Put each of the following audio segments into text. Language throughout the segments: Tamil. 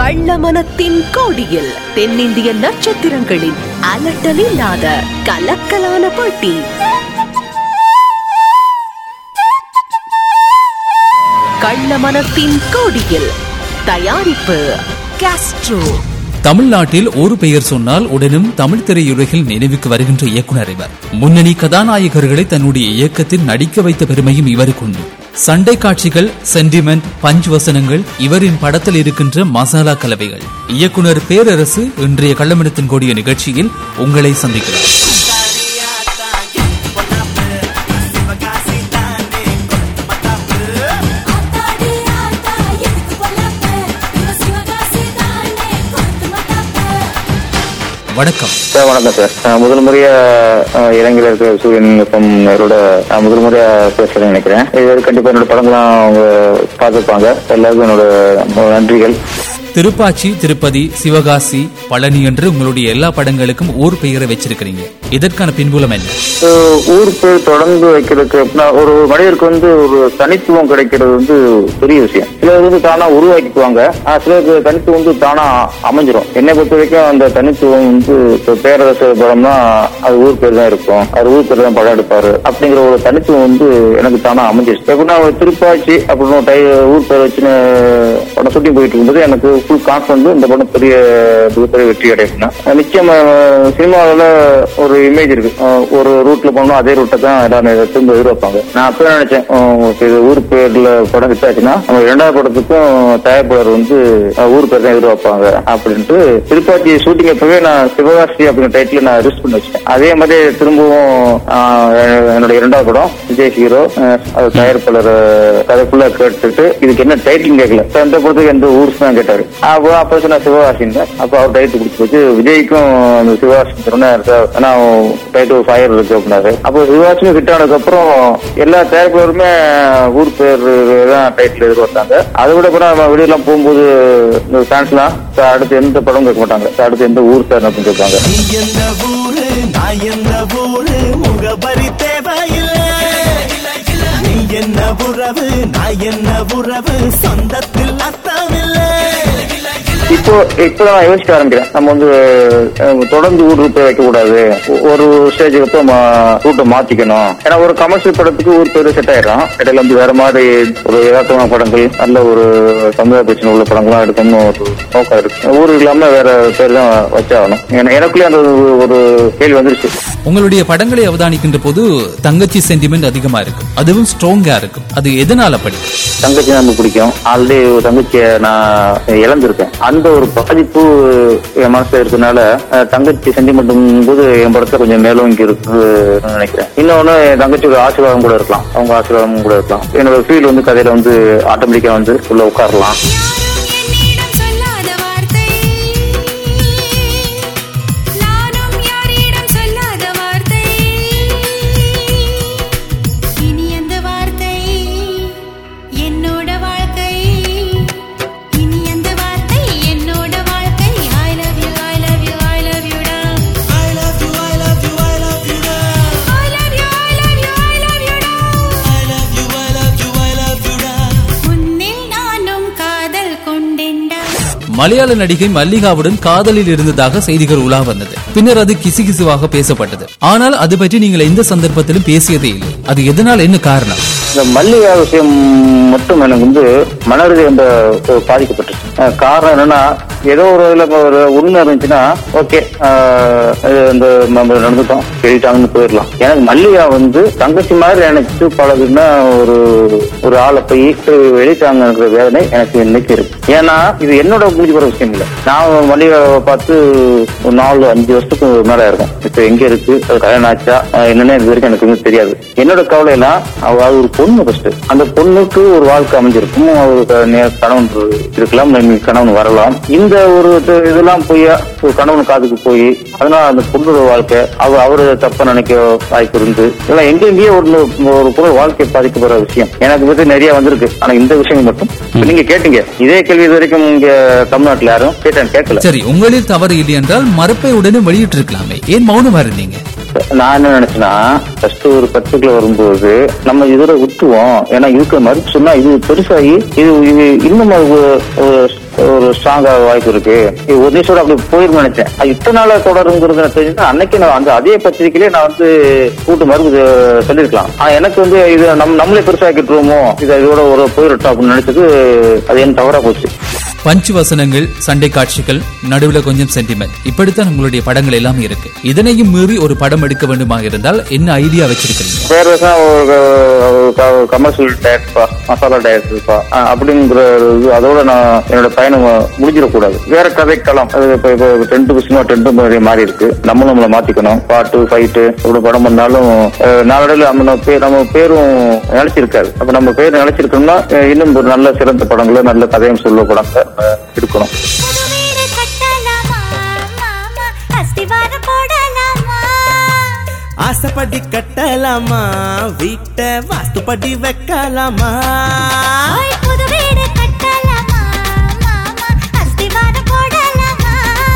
கள்ளமனத்தின் கோடியில் தென்னிந்திய நட்சத்திரங்களின் அலட்டலில்லாத கலக்கலான போட்டி கள்ளமனத்தின் கோடியில் தயாரிப்பு காஸ்ட்ரோ தமிழ்நாட்டில் ஒரு பெயர் சொன்னால் உடனும் தமிழ் திரையுலகில் நினைவுக்கு வருகின்ற இயக்குனர் இவர் முன்னணி கதாநாயகர்களை தன்னுடைய இயக்கத்தில் நடிக்க வைத்த பெருமையும் இவருக்கு உண்டு சண்டை காட்சிகள் சென்டிமெண்ட் பஞ்ச் வசனங்கள் இவரின் படத்தில் இருக்கின்ற மசாலா கலவைகள் இயக்குனர் பேரரசு இன்றைய கள்ளமனத்தின் கோடிய நிகழ்ச்சியில் உங்களை சந்திக்கிறார் ஆத்தாடி ஆத்தா எதுக்கு பொல்லாப்ப இவ சிவகாசி தானே கொத்து மத்தாப்ப வணக்கம் சார் வணக்கம் சார் நான் முதல் முறையா அஹ், இலங்கையில இருக்கிற சூரியன் எஃப்எம் நேரோட நான் முதல் முறையா பேசுறேன்னு நினைக்கிறேன் இது கண்டிப்பா என்னோட படங்கள்லாம் அவங்க பார்த்துப்பாங்க எல்லாருக்கும் என்னோட நன்றிகள் திருப்பாச்சி திருப்பதி சிவகாசி பழனி என்று உங்களுடைய எல்லா படங்களுக்கும் ஊர் பெயரை வச்சிருக்கிறீங்க இதற்கான பின்புலம் என்ன அஹ், ஊர் பேர் தொடர்ந்து வைக்கிறதுக்கு அப்படின்னா ஒரு மனிதருக்கு வந்து ஒரு தனித்துவம் கிடைக்கிறது வந்து பெரிய விஷயம் சிலர் வந்து தானா உருவாக்கிக்குவாங்க ஆனா சிலருக்கு தனித்துவம் வந்து தானா அமைஞ்சிரும் என்னை பொறுத்த வரைக்கும் அந்த தனித்துவம் வந்து இப்போ பேரரசு படம்னா அது ஊர் பேர் தான் இருக்கும் அது ஊர் பேர் தான் படம் எடுப்பாரு அப்படிங்கிற ஒரு தனித்துவம் வந்து எனக்கு தானா அமைஞ்சிருச்சு எப்படின்னா ஒரு திருப்பாச்சி அப்படின்னு ஒரு டை- ஊர் பேர் வச்சுன்னு படம் ஷூட்டிங் போயிட்டு இருக்கும்போது எனக்கு ஃபுல் கான்ஃபிடன்ஸ் இந்த படம் பெரிய மிகப்பெரிய வெற்றி அடையும்னா நிச்சயமா சினிமாவில் ஒரு இமேஜ் இருக்கு அஹ் ஒரு ரூட்ல போனோம் அதே ரூட்டை தான் எல்லாரும் திரும்ப எதிர்பார்ப்பாங்க நான் அப்ப நினைச்சேன் அஹ் இது ஊர் பேர்ல படம் ஹிட் ஆச்சுன்னா நம்ம இரண்டாவது படத்துக்கும் தயாரிப்பாளர் வந்து அஹ் ஊர் பேர் தான் எதிர்பார்ப்பாங்க அப்படின்ட்டு திருப்பாச்சி ஷூட்டிங் அப்பவே நான் சிவகாசி அப்படிங்கிற டைட்டில் நான் ரிஸ்க் பண்ணி வச்சேன் அதே மாதிரி திரும்பவும் அஹ், என்னோட இரண்டாவது படம் விஜய் ஹீரோ அது தயாரிப்பாளர் கதை ஃபுல்லா கேட்டுட்டு இதுக்கு என்ன டைட்டில் கேட்கல இப்ப எந்த படத்துக்கு எந்த ஊர்ஸ் தான் கேட்டாரு அப்போ அப்ப சொன்ன சிவகாசின்னு அப்ப அவர் டைட்டில் பிடிச்சி வச்சு விஜய்க்கும் அந்த சிவகாசி சொன்னேன் சார் ஆனா டைட்டில் ஃபயர் இருக்கு அப்படின்னாரு அப்போ சிவகாசியும் ஹிட் ஆனதுக்கு அப்புறம் எல்லா தயாரிப்பாளருமே ஊர் பேர் தான் டைட்டில் எதிர்பார்த்தாங்க அதை விட கூட நம்ம வெளியெல்லாம் போகும்போது இந்த ஃபேன்ஸ்லாம் சார் அடுத்து எந்த படம் கேட்க மாட்டாங்க சார் அடுத்து எந்த ஊர் சார் அப்படின்னு கேட்பாங்க நீ எந்த ஊரு நான் எந்த ஊரு முகபரி தேவையில்லை நீ என்ன உறவு நான் என்ன உறவு சொந்தத்தில் அர்த்தமில்லை இப்போ இப்போ நான் யோசிக்க ஆரம்பிக்கிறேன் நம்ம வந்து அஹ், தொடர்ந்து ஊர் ரூட் வைக்க கூடாது ஒ- ஒரு ஸ்டேஜுக்கு அப்புறம் ரூட்டை மாத்திக்கணும் ஏன்னா ஒரு கமர்ஷியல் படத்துக்கு ஊர் பேரு செட் ஆயிடும் இடையில வந்து வேற மாதிரி ஒரு யதார்த்தமான படங்கள் நல்ல ஒரு சமுதாய பிரச்சனை உள்ள படங்கள்லாம் எடுக்கணும்னு ஒரு நோக்கம் இருக்கு ஊர் இல்லாம வேற பேர் தான் வச்சாகணும் ஏன்னா எனக்குள்ளே அந்த ஒரு- ஒரு கேள்வி வந்துருச்சு உங்களுடைய படங்களை அவதானிக்கின்ற போது தங்கச்சி சென்டிமெண்ட் அதிகமா இருக்கு அதுவும் ஸ்ட்ராங்கா இருக்கும் அது எதனால அப்படி தங்கச்சி ரொம்ப பிடிக்கும் ஆல்ரெடி ஒரு தங்கச்சியை நான் இழந்திருக்கேன் அந்த ஒரு பாதிப்பு என் மனசுல இருக்கனால அஹ், தங்கச்சி சென்டிமெண்ட் போது என் படத்துல கொஞ்சம் மேலோங்கி இருக்குன்னு நினைக்கிறேன் இன்னொன்னு என் தங்கச்சியோட ஆசீர்வாதம் கூட இருக்கலாம் அவங்க ஆசீர்வாதம் கூட இருக்கலாம் என்னோட ஃபீல் வந்து கதையில வந்து ஆட்டோமேட்டிக்கா வந்து உள்ள உட்காரலாம் யாரும் என்னிடம் சொல்லாத வார்த்தை நானும் யாரிடம் சொல்லாத வார்த்தை இனி அந்த வார்த்தை என்னோட வாழ்க்கை இனி அந்த வார்த்தை என்னோட வாழ்க்கை I love you I love you I love you டா I love you, I love you, I love you now. I love you I love you I love you டா I love you, I love you, I love you now. உன்னில் நானும் காதல் கொண்டேன்டா மலையாள நடிகை மல்லிகாவுடன் காதலில் இருந்ததாக செய்திகள் உலா வந்தது பின்னர் அது கிசுகிசுவாக பேசப்பட்டது ஆனால் அது பற்றி நீங்கள் எந்த சந்தர்ப்பத்திலும் பேசியதே இல்லை அது எதனால் என்ன காரணம் இந்த மல்லிகா விஷயம் மட்டும் எனக்கு வந்து மனரீதி ரொம்ப ஒரு பாதிக்கப்பட்டுச்சு அஹ் காரணம் என்னன்னா ஏதோ ஒரு இதுல ஒரு உண்மை இருந்துச்சுன்னா ஓகே இந்த நம்ம நடந்துட்டோம் கேட்டாங்கன்னு போயிடலாம் எனக்கு மல்லிகா வந்து தங்கச்சி மாதிரி நினைச்சு பழகுன்னா ஒரு ஒரு ஆளை போய் வெளியிட்டாங்கிற வேதனை எனக்கு இன்னைக்கு இருக்கு ஏன்னா இது என்னோட முடிஞ்சு போற விஷயம் இல்லை நான் மல்லிகாவை பார்த்து ஒரு நாலு அஞ்சு வருஷத்துக்கு மேல இருக்கும் இப்ப எங்க இருக்கு அது கல்யாணம் ஆச்சா அஹ் என்னன்னு இது வரைக்கும் எனக்கு இன்னும் தெரியாது என்னோட கவலை எல்லாம் அவ அது ஒரு பொண்ணு ஃபர்ஸ்ட் அந்த பொண்ணுக்கு ஒரு வாழ்க்கை அமைஞ்சிருக்கும் அவருக்கு நே- கணவன் இருக்கலாம் maybe கணவன் வரலாம் இந்த ஒரு இது- இதெல்லாம் போய் ஒரு கணவன் காதுக்கு போய் அதனால அந்த பொண்ணோட வாழ்க்கை அவ அவரு தப்பா நினைக்க வாய்ப்பு இருந்து இதெல்லாம் எங்கெங்கேயோ ஒரு ஒரு பொருள் வாழ்க்கை பாதிக்கப்படுற விஷயம் எனக்கு பத்தி நிறைய வந்திருக்கு ஆனா இந்த விஷயம் மட்டும் இப்ப நீங்க கேட்டீங்க இதே கேள்வி இது வரைக்கும் இங்க தமிழ்நாட்டுல யாரும் கேட்டேன் கேட்கல சரி உங்களில் தவறு இல்லை என்றால் மறுப்பை உடனே வெளியிட்டிருக்கலாமே ஏன் மௌனமா இருந்தீங்க நான் என்ன நினைச்சேன்னா ஃபர்ஸ்ட் ஒரு பத்துக்குள்ள வரும்போது நம்ம இதோட விட்டுருவோம் ஏன்னா இதுக்கு மறுப்பு சொன்னா இது பெருசாகி இது இது இன்னும் ஒரு ஒரு- ஒரு ஸ்ட்ராங் ஆக வாய்ப்பு இருக்கு இது ஒரு நிமிஷம் அப்படி போயிருந்து நினைச்சேன் அது இத்தனை நாள தொடருங்கிறது எனக்கு தெரிஞ்சு அன்னைக்கு நான் அந்த அதே பத்திரிக்கையிலே நான் வந்து கூட்டு மருந்து சொல்லியிருக்கலாம் ஆனா எனக்கு வந்து இது நம் நம்மளே பெருசாக்கிட்டுருவோமோ இது இதோட ஒரு போயிடட்டும் அப்படின்னு நினைச்சது அது என் தவறா போச்சு பஞ்சு வசனங்கள் சண்டை காட்சிகள் நடுவுல கொஞ்சம் சென்டிமெண்ட் இப்படித்தான் உங்களுடைய படங்கள் எல்லாமே இருக்கு இதனையும் மீறி ஒரு படம் எடுக்க வேண்டுமாக இருந்தால் என்ன ஐடியா வச்சிருக்கீங்க வேற ஏதாவது ஒரு கமர்ஷியல் டேரக்டர்ப்பா மசாலா டேரக்டர்ப்பா அப்படிங்கிற இது அதோட நான் என்னோட பயணம் முடிஞ்சிடக்கூடாது வேற கதைக்களம் அது இப்ப இப்போ டென்ட் சினிமா டென்ட் மாறி இருக்கு நம்மளும் நம்மளை மாத்திக்கணும் பாட்டு ஃபைட்டு ஒரு படம் பண்ணாலும் அஹ், நாளடைவில் நம்ம நம்ம பேர் நம்ம பேரும் நினைச்சிருக்காது அப்ப நம்ம பேர் நினைச்சிருக்கோம்னா அஹ், இன்னும் ஒரு நல்ல சிறந்த படங்களை நல்ல கதையும் சொல்ல படங்களை நம்ம எடுக்கணும் புது வீடு கட்டலாமா மாமா அஸ்திவாரம் போடலாமா ஆசைப்படி கட்டலாமா வீட்டை வாஸ்துப்படி வைக்கலாமா ஓய் புது வீடு கட்டலாமா மாமா அஸ்திவாரம் போடலாமா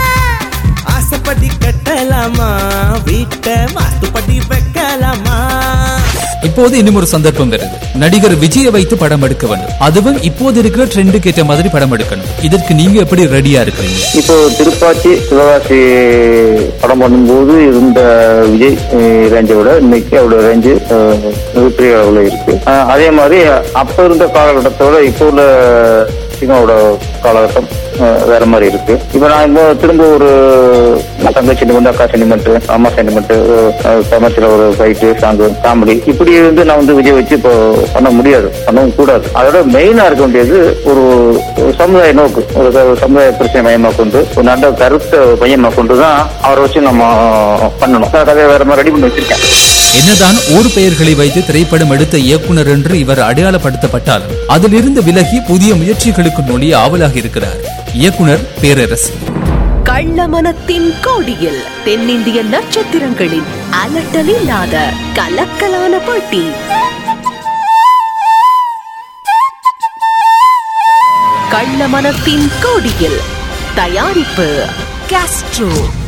ஆசைப்படி கட்டலாமா வீட்டை வாஸ்துப்படி வைக்கலாமா இப்போது இன்னும் ஒரு சந்தர்ப்பம் வருது நடிகர் விஜயை வைத்து படம் எடுக்க வேண்டும் அதுவும் இப்போது இருக்கிற ட்ரெண்டுக்கு ஏற்ற மாதிரி படம் எடுக்கணும் இதற்கு நீங்க எப்படி ரெடியா இருக்கிறீங்க இப்போ திருப்பாச்சி சிவகாசி படம் பண்ணும்போது இருந்த விஜய் அஹ், ரேஞ்சை விட இன்னைக்கு அவரோட ரேஞ்சு அஹ், மிகப்பெரிய அளவில் இருக்கு அஹ், அதே மாதிரி அப்ப இருந்த காலகட்டத்தோட இப்போ உள்ள சினிமாவோட காலகட்டம் அஹ், வேற மாதிரி இருக்கு இப்போ நான் இப்போ திரும்ப ஒரு தங்க சென்டிமெண்ட் அக்கா சென்டிமெண்ட் அம்மா சென்டிமெண்ட் கமர்ஷியல் ஒரு ஃபைட்டு சாங்கு காமெடி இப்படி வந்து நான் வந்து விஜய் வச்சு இப்போ பண்ண முடியாது பண்ணவும் கூடாது அதோட மெயினா இருக்க வேண்டியது ஒரு ஒரு சமுதாய நோக்கு ஒரு க- சமுதாய பிரச்சனை மையமா கொண்டு ஒரு நல்ல கருத்தை மையமா கொண்டு தான் அவரை வச்சு நம்ம பண்ணணும் நான் கதையை வேற மாதிரி ரெடி பண்ணி வச்சிருக்கேன் என்னதான் ஊர் பெயர்களை வைத்து திரைப்படம் எடுத்த இயக்குனர் என்று இவர் அடையாளப்படுத்தப்பட்டாலும் அதிலிருந்து விலகி புதிய முயற்சிகளுக்கு நொழிய ஆவலாக இருக்கிறார் இயக்குனர் பேரரசு கள்ளமனத்தின் கோடியில் தென்னிந்திய நட்சத்திரங்களின் அலட்டலில்லாத கலக்கலான போட்டி கள்ளமனத்தின் கோடியில் தயாரிப்பு காஸ்ட்ரோ